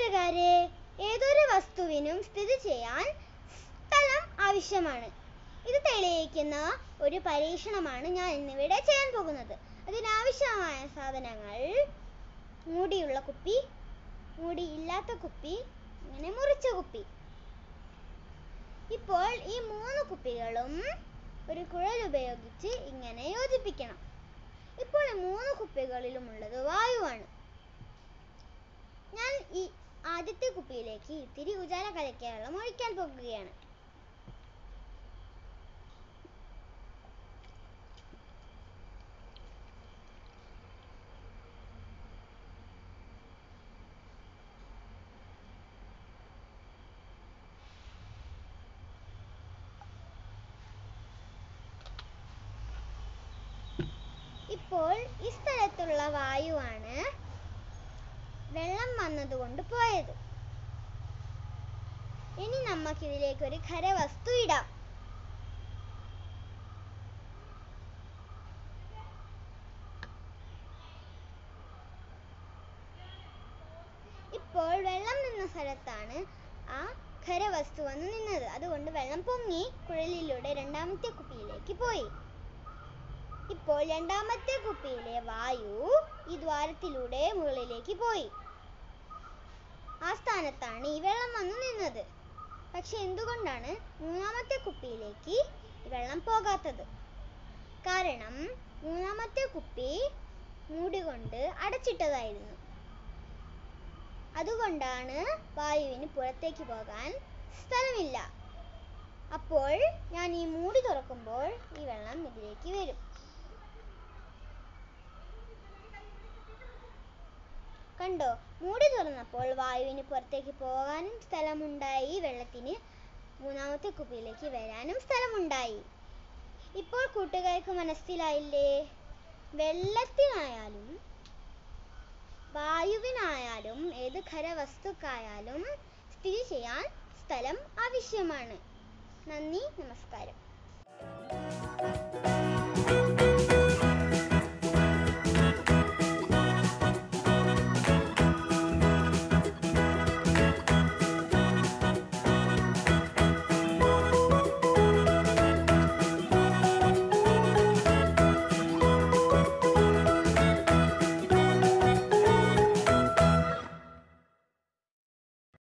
കൂട്ടുകാരെ ഏതൊരു വസ്തുവിനും സ്ഥിതി ചെയ്യാൻ സ്ഥലം ആവശ്യമാണ് ഇത് തെളിയിക്കുന്ന ഒരു പരീക്ഷണമാണ് ഞാൻ ഇന്നിവിടെ ചെയ്യാൻ പോകുന്നത് അതിനാവശ്യമായ സാധനങ്ങൾ മൂടിയുള്ള കുപ്പി മൂടി ഇല്ലാത്ത കുപ്പി ഇങ്ങനെ മുറിച്ച കുപ്പി ഇപ്പോൾ ഈ മൂന്ന് കുപ്പികളും ഒരു കുഴൽ ഉപയോഗിച്ച് ഇങ്ങനെ യോജിപ്പിക്കണം ഇപ്പോൾ ഈ മൂന്ന് കുപ്പികളിലുമുള്ളത് വായുവാണ് ഞാൻ ഈ ആദ്യത്തെ കുപ്പിയിലേക്ക് ഇത്തിരി ഉജാല കലക്കിയ വെള്ളം ഒഴിക്കാൻ പോകുകയാണ് ഇപ്പോൾ ഈ സ്ഥലത്തുള്ള വായുവാണ് വെള്ളം വന്നതുകൊണ്ട് പോയത് ഇനി നമുക്കിതിലേക്ക് ഒരു ഖരവസ്തു ഇടാം ഇപ്പോൾ വെള്ളം നിന്ന സ്ഥലത്താണ് ആ ഖരവസ്തു വന്ന് നിന്നത് അതുകൊണ്ട് വെള്ളം പൊങ്ങി കുഴലിലൂടെ രണ്ടാമത്തെ കുപ്പിയിലേക്ക് പോയി ഇപ്പോൾ രണ്ടാമത്തെ കുപ്പിയിലെ വായു ഈ ദ്വാരത്തിലൂടെ മുകളിലേക്ക് പോയി ആ സ്ഥാനത്താണ് ഈ വെള്ളം വന്നു നിന്നത് പക്ഷെ എന്തുകൊണ്ടാണ് മൂന്നാമത്തെ കുപ്പിയിലേക്ക് ഈ വെള്ളം പോകാത്തത് കാരണം മൂന്നാമത്തെ കുപ്പി മൂടി കൊണ്ട് അടച്ചിട്ടതായിരുന്നു അതുകൊണ്ടാണ് വായുവിന് പുറത്തേക്ക് പോകാൻ സ്ഥലമില്ല അപ്പോൾ ഞാൻ ഈ മൂടി തുറക്കുമ്പോൾ ഈ വെള്ളം ഇതിലേക്ക് വരും കണ്ടോ മൂടി തുറന്നപ്പോൾ വായുവിന് പുറത്തേക്ക് പോകാനും സ്ഥലമുണ്ടായി വെള്ളത്തിന് മൂന്നാമത്തെ കുപ്പിയിലേക്ക് വരാനും സ്ഥലമുണ്ടായി ഇപ്പോൾ കൂട്ടുകാർക്ക് മനസ്സിലായില്ലേ വെള്ളത്തിനായാലും വായുവിനായാലും ഏത് ഖരവസ്തുക്കായാലും സ്ഥിതി ചെയ്യാൻ സ്ഥലം ആവശ്യമാണ് നന്ദി നമസ്കാരം